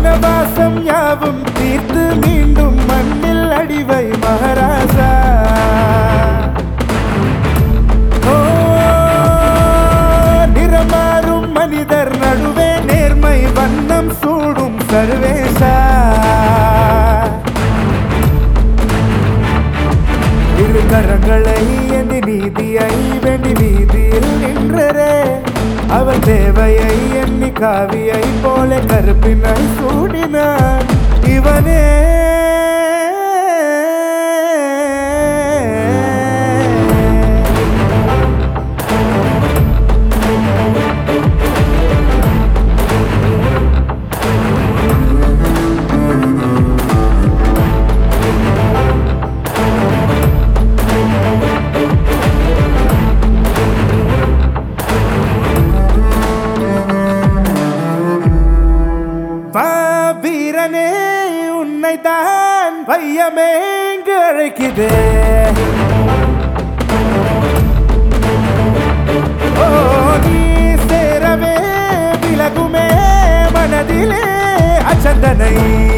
வனவாசம் யாவும் தீர்த்து மீண்டும் மண்ணில் அடிவை மகாராஜா ஓ, நிறமாறும் மனிதர் நடுவே நேர்மை வண்ணம் சூடும் சர்வேசா இரு கரங்களை எந்தி நீதியை வேண்டி வீதியில் நின்றரே அவர் தேவையை எண்ணி காவியை போல கருப்பினை சூடினார் இவனே வா வீரனே உன்னை தான் பையமே இங்கு அழைக்குதே ஓ நீ சேரவே விலகுமே மனதிலே அச்சந்தனை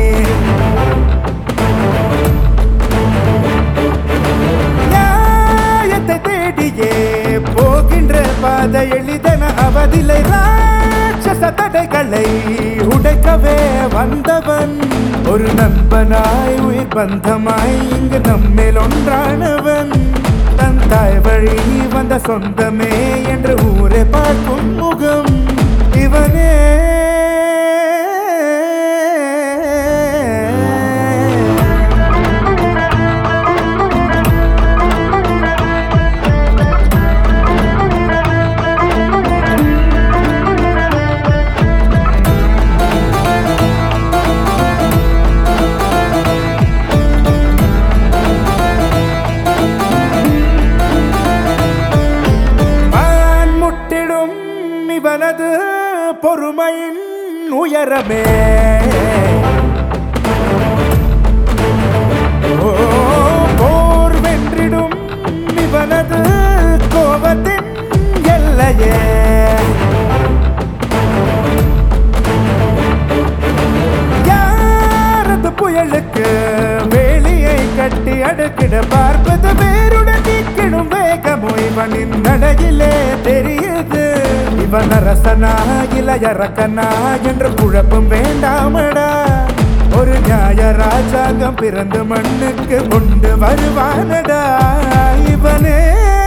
நியாயத்தை தேடியே போகின்ற பாதை எளிதன அவதிலை ராட்சச தடைகளை உடைக்கவே வந்தவன் ஒரு நண்பனாய் உயிர் பந்தமாய் இங்கு நம்மேல் ஒன்றானவன் தன் தாய் வழி வந்த சொந்தமே என்று ஊரே பார்க்கும் முகம் இவனே வான் முட்டிடும் இவனது பொறுமையின் உயரமே ஓ, போர் வென்றிடும் இவனது கோபத்தின் எல்லையே யாரது புயலுக்கு வேலியை கட்டி அடுக்கிட பார்ப்பது வேருடன் நீக்கிடும் வேகமோ இவனின் நடையிலே தெரியுது இவன் அரசனா இளையரக்கனா என்று குழப்பம் வேண்டாமடா ஒரு நியாய ராஜாங்கம் பிறந்து மண்ணுக்கு கொண்டு வருவானடா இவனே